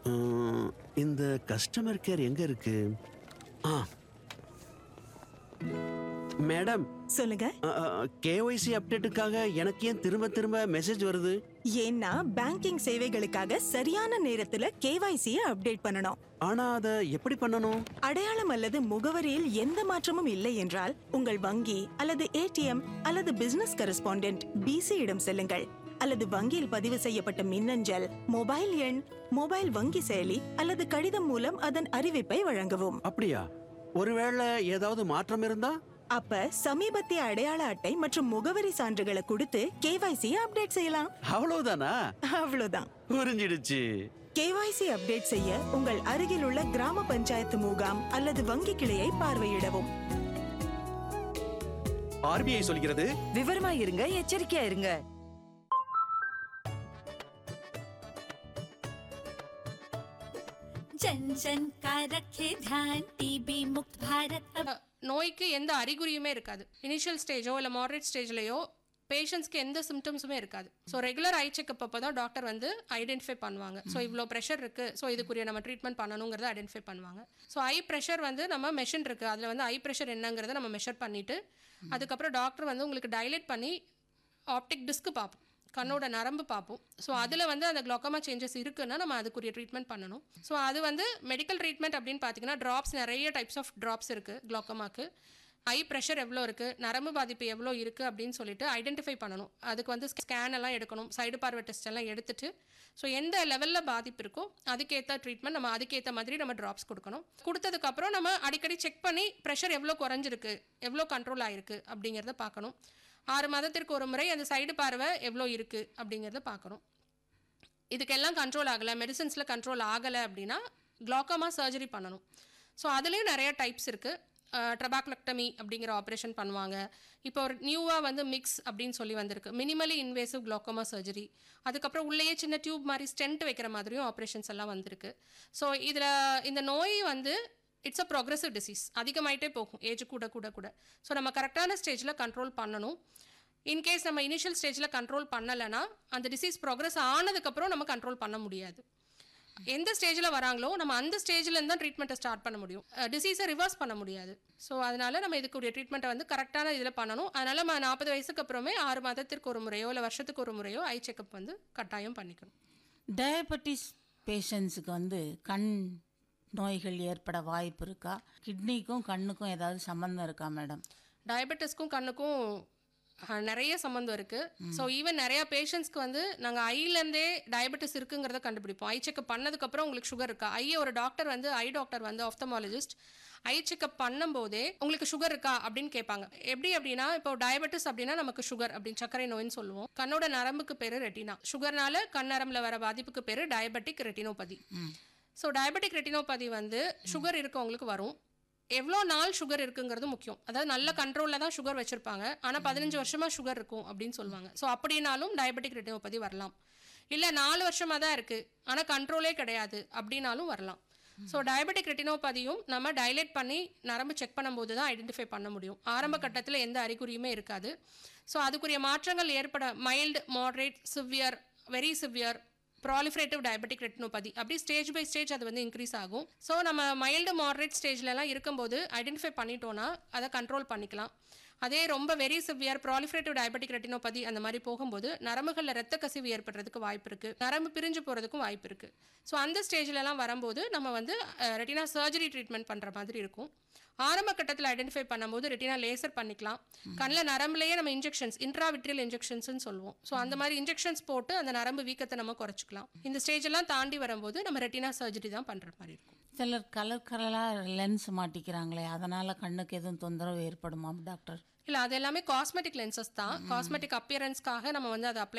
உம், இந்த customer care எங்க இருக்கு ஆ மேடம் சொல்லுங்க கேஒய்சி அப்டேட்டுக்காக எனக்கு ஏன் திரும்ப திரும்ப மெசேஜ் வருது ஏன்னா பேங்கிங் சேவைகளுக்காக சரியான நேரத்துல கேவைசி அப்டேட் பண்ணணும் ஆனா அதை எப்படி பண்ணணும் அடையாளம் அல்லது முகவரியில் எந்த மாற்றமும் இல்லை என்றால் உங்கள் வங்கி அல்லது ஏடிஎம் அல்லது பிசினஸ் கரஸ்பாண்டென்ட் பிசி இடம் செல்லுங்கள் அல்லது வங்கியில் பதிவு செய்யப்பட்ட மின்னஞ்சல் மொபைல் எண் மொபைல் வங்கி செயலி அல்லது கடிதம் மூலம் அதன் அறிவிப்பை வழங்கவும் அப்படியா ஒருவேளை ஏதாவது மாற்றம் இருந்தா அப்ப சமீபத்திய அடையாள அட்டை மற்றும் முகவரி சான்றுகளை கொடுத்து கேவைசி அப்டேட் செய்யலாம் அவ்வளவுதானா அவ்வளவுதான் புரிஞ்சிடுச்சு கேவைசி அப்டேட் செய்ய உங்கள் அருகில் உள்ள கிராம பஞ்சாயத்து முகாம் அல்லது வங்கி கிளையை பார்வையிடவும் ஆர்பிஐ சொல்கிறது விவரமா இருங்க எச்சரிக்கையா இருங்க जन जन का रखे ध्यान टीबी मुक्त भारत अब நோய்க்கு எந்த அறிகுறியுமே இருக்காது இனிஷியல் ஸ்டேஜோ இல்லை மாடரேட் ஸ்டேஜ்லையோ பேஷண்ட்ஸ்க்கு எந்த சிம்டம்ஸுமே இருக்காது ஸோ ரெகுலர் ஐ செக்கப் அப்போ தான் டாக்டர் வந்து ஐடென்டிஃபை பண்ணுவாங்க ஸோ இவ்வளோ ப்ரெஷர் இருக்குது ஸோ இதுக்குரிய நம்ம ட்ரீட்மெண்ட் பண்ணணுங்கிறத ஐடென்டிஃபை பண்ணுவாங்க ஸோ ஐ ப்ரெஷர் வந்து நம்ம மெஷின் இருக்குது அதில் வந்து ஐ ப்ரெஷர் என்னங்கிறத நம்ம மெஷர் பண்ணிவிட்டு அதுக்கப்புறம் டாக்டர் வந்து உங்களுக்கு டைலேட் பண்ணி ஆப்டிக் டிஸ்க் பார்ப்போம் கண்ணோட நரம்பு பார்ப்போம் ஸோ அதில் வந்து அந்த குளோக்கமா சேஞ்சஸ் இருக்குன்னா நம்ம அதுக்குரிய ட்ரீட்மெண்ட் பண்ணணும் ஸோ அது வந்து மெடிக்கல் ட்ரீட்மெண்ட் அப்படின்னு பார்த்தீங்கன்னா ட்ராப்ஸ் நிறைய டைப்ஸ் ஆஃப் ட்ராப்ஸ் இருக்குது குளோக்கமாக்கு ஐ ப்ரெஷர் எவ்வளோ இருக்குது நரம்பு பாதிப்பு எவ்வளோ இருக்குது அப்படின்னு சொல்லிட்டு ஐடென்டிஃபை பண்ணணும் அதுக்கு வந்து ஸ்கேன் எல்லாம் எடுக்கணும் சைடு பார்வை டெஸ்ட் எல்லாம் எடுத்துட்டு ஸோ எந்த லெவலில் பாதிப்பு இருக்கோ அதுக்கேற்ற ட்ரீட்மெண்ட் நம்ம அதுக்கேற்ற மாதிரி நம்ம ட்ராப்ஸ் கொடுக்கணும் கொடுத்ததுக்கப்புறம் நம்ம அடிக்கடி செக் பண்ணி ப்ரெஷர் எவ்வளோ குறைஞ்சிருக்கு எவ்வளோ கண்ட்ரோல் ஆயிருக்கு அப்படிங்கிறத பார்க்கணும் ஆறு மாதத்திற்கு ஒரு முறை அந்த சைடு பார்வை எவ்வளோ இருக்குது அப்படிங்கிறத பார்க்கணும் இதுக்கெல்லாம் கண்ட்ரோல் ஆகலை மெடிசன்ஸில் கண்ட்ரோல் ஆகலை அப்படின்னா குளோக்கமா சர்ஜரி பண்ணணும் ஸோ அதுலேயும் நிறைய டைப்ஸ் இருக்குது ட்ரபாக்லக்டமி அப்படிங்கிற ஆப்ரேஷன் பண்ணுவாங்க இப்போ ஒரு நியூவாக வந்து மிக்ஸ் அப்படின்னு சொல்லி வந்திருக்கு மினிமலி இன்வேசிவ் குளோக்கோமா சர்ஜரி அதுக்கப்புறம் உள்ளேயே சின்ன டியூப் மாதிரி ஸ்டென்ட் வைக்கிற மாதிரியும் ஆப்ரேஷன்ஸ் எல்லாம் வந்திருக்கு ஸோ இதில் இந்த நோய் வந்து இட்ஸ் அ ப்ரோக்ரஸிவ் டிசீஸ் அதிகமாயிட்டே போகும் ஏஜ் கூட கூட கூட ஸோ நம்ம கரெக்டான ஸ்டேஜில் கண்ட்ரோல் பண்ணணும் இன்கேஸ் நம்ம இனிஷியல் ஸ்டேஜில் கண்ட்ரோல் பண்ணலைன்னா அந்த டிசீஸ் ப்ரோக்ரஸ் ஆனதுக்கப்புறம் நம்ம கண்ட்ரோல் பண்ண முடியாது எந்த ஸ்டேஜில் வராங்களோ நம்ம அந்த ஸ்டேஜில் இருந்து தான் ட்ரீட்மெண்ட்டை ஸ்டார்ட் பண்ண முடியும் டிசீஸை ரிவர்ஸ் பண்ண முடியாது ஸோ அதனால நம்ம இதுக்குரிய ட்ரீட்மெண்ட்டை வந்து கரெக்டான இதில் பண்ணணும் அதனால நம்ம நாற்பது வயசுக்கு அப்புறமே ஆறு மாதத்திற்கு ஒரு முறையோ இல்லை வருஷத்துக்கு ஒரு முறையோ ஐ செக்கப் வந்து கட்டாயம் பண்ணிக்கணும் டயபெட்டிஸ் பேஷண்ட்ஸுக்கு வந்து கண் நோய்கள் ஏற்பட வாய்ப்பு இருக்கா கிட்னிக்கும் கண்ணுக்கும் ஏதாவது சம்மந்தம் இருக்கா மேடம் டயபெட்டிஸ்க்கும் கண்ணுக்கும் அஹ், நிறைய சம்மந்தம் இருக்குது ஸோ ஈவன் நிறைய பேஷண்ட்ஸ்க்கு வந்து நாங்கள் ஐலேருந்தே டயபெட்டிஸ் இருக்குங்கிறத கண்டுபிடிப்போம் ஐ செக்கப் பண்ணதுக்கப்புறம் உங்களுக்கு சுகர் இருக்கா ஐ ஒரு டாக்டர் வந்து ஐ டாக்டர் வந்து ஆஃப்தமாலஜிஸ்ட் ஐ செக்கப் பண்ணும்போதே உங்களுக்கு சுகர் இருக்கா அப்படின்னு கேட்பாங்க எப்படி அப்படின்னா இப்போ டயபெட்டிஸ் அப்படின்னா நமக்கு சுகர் அப்படின்னு சர்க்கரை நோயின்னு சொல்லுவோம் கண்ணோட நரம்புக்கு பேர் ரெட்டினா சுகர்னால கண் நரம்புல வர பாதிப்புக்கு பேர் diabetic retinopathy so diabetic retinopathy வந்து சுகர் இருக்கவங்களுக்கு வரும் எவ்வளோ நாள் சுகர் இருக்குங்கிறது முக்கியம் அதாவது நல்ல கண்ட்ரோலில் தான் சுகர் வச்சுருப்பாங்க ஆனால் பதினஞ்சு வருஷமாக சுகர் இருக்கும் அப்படின்னு சொல்லுவாங்க ஸோ அப்படின்னாலும் டயபெட்டிக் ரெட்டினோபதி வரலாம் இல்லை நாலு வருஷமாக தான் இருக்குது ஆனால் கண்ட்ரோலே கிடையாது அப்படின்னாலும் வரலாம் ஸோ டயபெட்டிக் ரெட்டினோபதியும் நம்ம டைலேட் பண்ணி நரம்பு செக் பண்ணும்போது தான் ஐடென்டிஃபை பண்ண முடியும் ஆரம்ப கட்டத்தில் எந்த அறிகுறியுமே இருக்காது ஸோ அதுக்குரிய மாற்றங்கள் ஏற்பட mild moderate severe very severe proliferative diabetic retinopathy அப்படி ஸ்டேஜ் பை ஸ்டேஜ் அது வந்து இன்க்ரீஸ் ஆகும் ஸோ நம்ம மைல்டு மாடரேட் ஸ்டேஜ்லலாம் இருக்கும்போது ஐடென்டிஃபை பண்ணிட்டோன்னா அதை கண்ட்ரோல் பண்ணிக்கலாம் அதே ரொம்ப very severe proliferative diabetic retinopathy அந்த மாதிரி போகும்போது நரம்புகளில் ரத்த கசிவு ஏற்படுறதுக்கு வாய்ப்பு இருக்குது நரம்பு பிரிஞ்சு போகிறதுக்கும் வாய்ப்பு இருக்குது ஸோ அந்த ஸ்டேஜ்லலாம் வரும்போது நம்ம வந்து ரெட்டினா சர்ஜரி ட்ரீட்மெண்ட் பண்ணுற மாதிரி இருக்கும் ஆரம்ப கட்டத்தில் ஐடென்டிஃபை பண்ணும்போது ரெட்டினா லேசர் பண்ணிக்கலாம் கண்ணில் நரம்புலேயே நம்ம இன்ஜெக்ஷன்ஸ் இன்ட்ராவிட்ரியல் இன்ஜெக்ஷன்ஸ்னு சொல்லுவோம் ஸோ அந்த மாதிரி இன்ஜெக்ஷன்ஸ் போட்டு அந்த நரம்பு வீக்கத்தை நம்ம குறைச்சிக்கலாம் இந்த ஸ்டேஜ் எல்லாம் தாண்டி வரும்போது நம்ம ரெட்டினா சர்ஜரி தான் பண்ணுற மாதிரி இருக்கும் சிலர் கலர் கலராக லென்ஸ் மாட்டிக்கிறாங்களே அதனால் கண்ணுக்கு எதுவும் தொந்தரவு ஏற்படுமா டாக்டர் இல்லை அது எல்லாமே காஸ்மெட்டிக் லென்சஸ் தான் காஸ்மெட்டிக் அப்பியரன்ஸ்க்காக நம்ம வந்து அதை அப்ளை